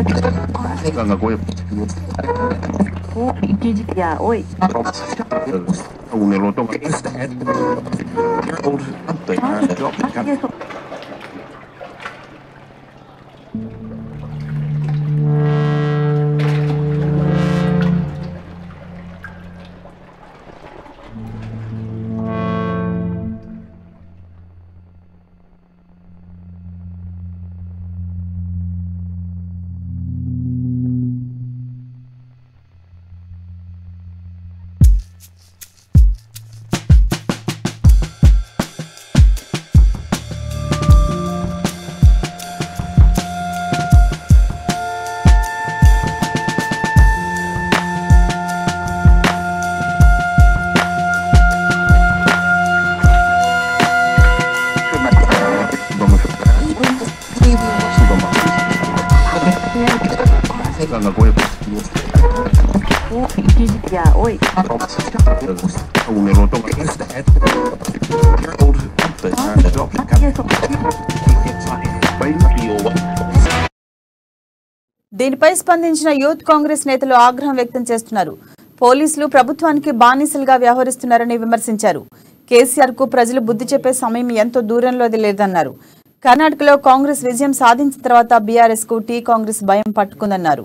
刚刚我也お、一時や、おい。 五年劳动。 あ、あ、で、そう。 刚刚我也お、一時や、おい。 五年劳动。 あ、で、そう。 దీనిపై స్పందించిన యూత్ కాంగ్రెస్ నేతలు ఆగ్రహం వ్యక్తం చేస్తున్నారు పోలీసులు ప్రభుత్వానికి బానిసలుగా వ్యవహరిస్తున్నారని విమర్శించారు కేసీఆర్ కు ప్రజలు బుద్ధి చెప్పే సమయం ఎంతో దూరంలోది లేదన్నారు కర్ణాటకలో కాంగ్రెస్ విజయం సాధించిన తర్వాత బీఆర్ఎస్ కు టీ కాంగ్రెస్ భయం పట్టుకుందన్నారు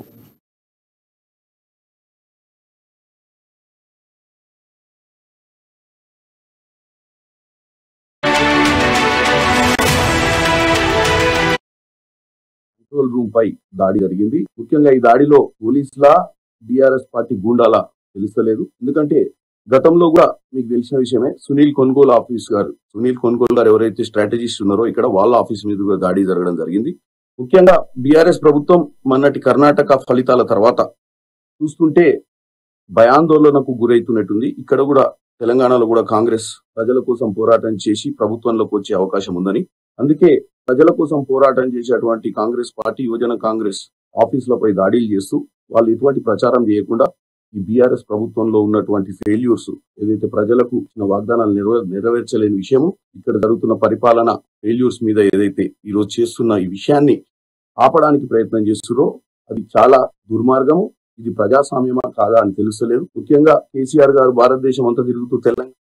కంట్రోల్ రూమ్ పై దాడి జరిగింది ముఖ్యంగా ఈ దాడిలో పోలీసుల బీఆర్ఎస్ పార్టీ గూండాల తెలుస్తలేదు ఎందుకంటే గతంలో కూడా మీకు తెలిసిన విషయమే సునీల్ కొనుగోలు ఆఫీస్ గారు సునీల్ కొనుగోలు గారు ఎవరైతే స్ట్రాటజిస్ట్ ఉన్నారో ఇక్కడ వాళ్ళ ఆఫీస్ మీద కూడా దాడి జరగడం జరిగింది ముఖ్యంగా బీఆర్ఎస్ ప్రభుత్వం మొన్నటి కర్ణాటక ఫలితాల తర్వాత చూస్తుంటే భయాందోళనకు గురైతున్నట్టుంది ఇక్కడ కూడా తెలంగాణలో కూడా కాంగ్రెస్ ప్రజల కోసం పోరాటం చేసి ప్రభుత్వంలోకి వచ్చే అవకాశం ఉందని అందుకే ప్రజల కోసం పోరాటం చేసేటువంటి కాంగ్రెస్ పార్టీ యువజన కాంగ్రెస్ ఆఫీసులపై దాడులు చేస్తూ వాళ్ళు ఎటువంటి ప్రచారం చేయకుండా ఈ బీఆర్ఎస్ ప్రభుత్వంలో ఉన్నటువంటి ఫెయిల్యూర్స్ ఏదైతే ప్రజలకు ఇచ్చిన వాగ్దానాలు నెరవే నెరవేర్చలేని విషయము ఇక్కడ జరుగుతున్న పరిపాలన ఫెయిల్యూర్స్ మీద ఏదైతే ఈ రోజు చేస్తున్న ఈ విషయాన్ని ఆపడానికి ప్రయత్నం చేస్తున్నారో అది చాలా దుర్మార్గము ఇది ప్రజాస్వామ్యమా కాదా అని తెలుస్తలేదు ముఖ్యంగా కేసీఆర్ గారు భారతదేశం అంతా తిరుగుతూ తెలంగాణ